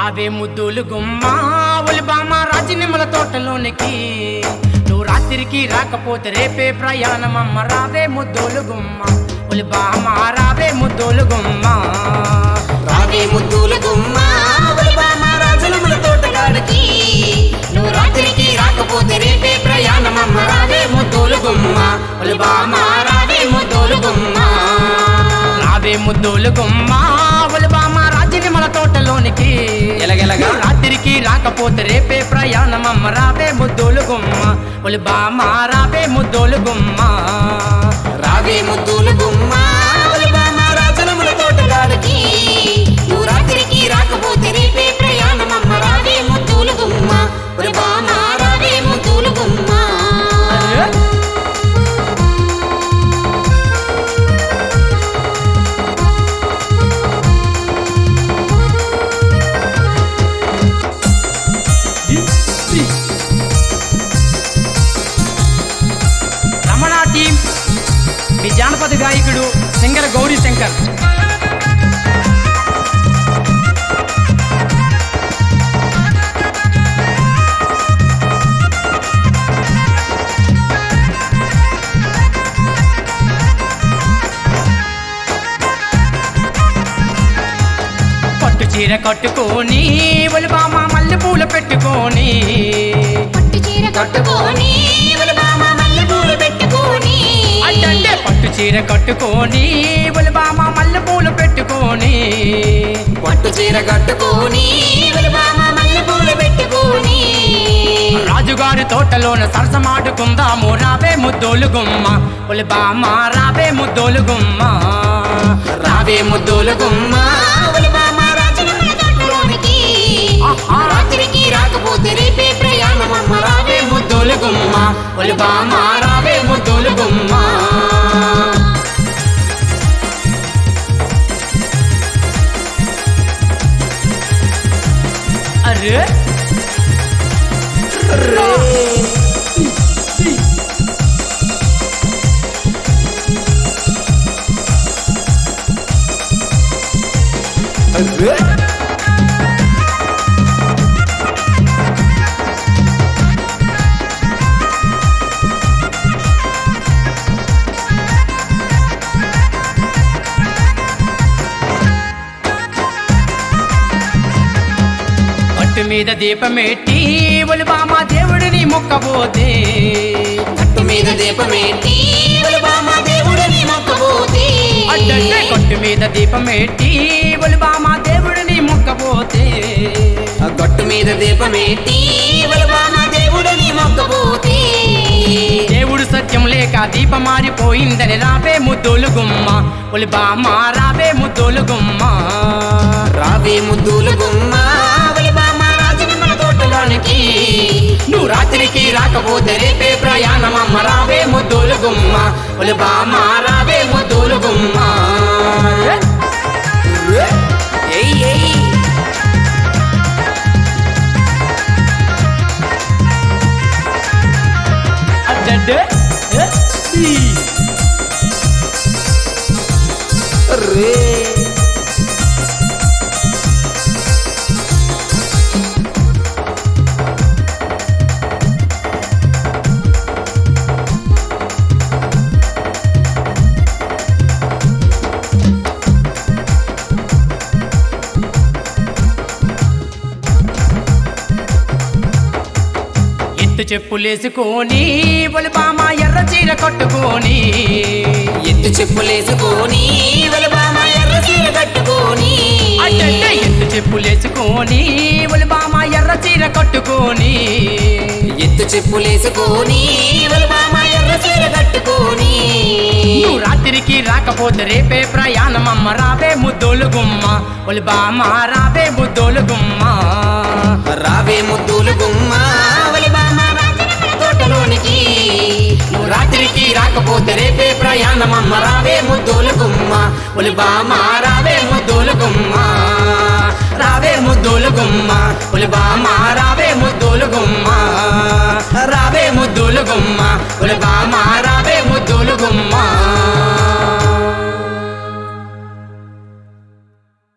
రావే ముద్దులు గుమ్మ ఒలిబామ రాజనిమ్మల తోటలోనికి నువ్వు రాత్రికి రాకపోతే రేపే ప్రయాణం అమ్మ రావే ముద్దులు గుమ్మ ఒలిబామ రావే ముద్దులు గుమ్మ రావే ముద్దుల గుమ్మ ఒలిబామ రాజులముల తోటగాడికి నువ్వు రాత్రికి రాకపోతే రేపే ప్రయాణం అమ్మ రావే ముద్దుల గుమ్మ ఒలిబామ రావే ముద్దుల గుమ్మ రావే ముద్దులు గుమ్మ ఒలిబామ రాజనిమ్మల తోటలోనికి ఎలగెలగా? నువ్వు రాత్రికి రాకపోతే రేపే ప్రయాణం అమ్మ రావే ముద్దులు గుమ్మ ఒలిబామ రావే ముద్దులు గుమ్మ రావే ముద్దుల గుమ్మ ఒలిబామ రాజులముల తోటగాడికి నువ్వు రాత్రికి రాకపోతే రేపే ప్రయాణం అమ్మ రావే ముద్దుల గుమ్మ ఒలిబామ రావే ముద్దుల గుమ్మ అరే రమణ టీం మీ జానపద గాయకుడు సింగర్ గౌరీ శంకర్ పట్టు చీర కట్టుకొని ఒలిబామ మల్లె పూలు పెట్టుకొని పట్టు చీర కట్టుకొని ఒలిబామ మల్లె పూలు పెట్టుకొని అంటే పట్టు చీర కట్టుకొని ఒలిబామ మల్లె పూలు పెట్టుకొని పట్టు చీర కట్టుకొని ఒలిబామ మల్లె పూలు పెట్టుకొని రాజుగారి తోటలోన సరసమాడుకుందాము రావే ముద్దోలు గుమ్మ ఒలిబామ రావే ముద్దోలు గుమ్మ రావే ముద్దుల గుమ్మ ఒలిబామ రాజులమ్మ తోటలోనికి ఆహా. రాత్రికి రాకపోతే రేపే ప్రయాణం అమ్మ రావే ముద్దుల గుమ్మ ఒలిబామ రావే ముద్దుల గుమ్మ అరే పట్టు మీద దీపమెట్టి ఒలిబామ దేవుడిని మొక్కబోతే గట్టు మీద దీపమేంటి ఒలిబామ దేవుడని మొక్కబోతే అడ్డంటే కొట్టు మీద దీపమెట్టి ఒలిబామ దేవుడిని మొక్కబోతే ఆ గట్టు మీద దీపమేంటి ఒలిబామ దేవుడని మొక్కబోతే దేవుడు సత్యం లేక దీపం మారిపోయిందని రావే ముద్దులు గుమ్మ ఒలిబామ రావే ముద్దులు గుమ్మ రావే ముద్దుల గుమ్మ ఒలిబామ రాజనిమ్మల తోటలోనికి నువ్వు రాత్రికి రాకపోతే రేపే ప్రయాణం అమ్మ రావే ముద్దులు గుమ్మ ఒలిబామ రావే ముద్దులు గుమ్మ ఏయ్ ఏయ్ అడ్డంటే ఏ, ఈ. రే ఎత్తు చెప్పులేసుకొని ఒలిబామ ఎర్ర చీర కట్టుకొని ఎత్తు చెప్పులేసుకొని ఒలిబామ ఎర్ర చీర కట్టుకొని అడ్డంటే ఎత్తు చెప్పులేసుకొని ఒలిబామ ఎర్ర చీర కట్టుకొని ఎత్తు చెప్పులేసుకొని ఒలిబామ ఎర్ర చీర కట్టుకొని నువ్వు రాత్రికి రాకపోతే రేపే ప్రయాణం అమ్మ రావే ముద్దోలు గుమ్మ ఒలిబామ రావే ముద్దోలు గుమ్మ రావే ముద్దుల గుమ్మ ఒలిబామ రాజనగర తోటలోనికి నువ్వు రాత్రికి రాకపోతే రేపే ప్రయాణం అమ్మ రావే ముద్దోల గుమ్మ ఒలిబామ రావే ముద్దోలు గుమ్మ రావే ముద్దోలు గుమ్మ ఒలిబామ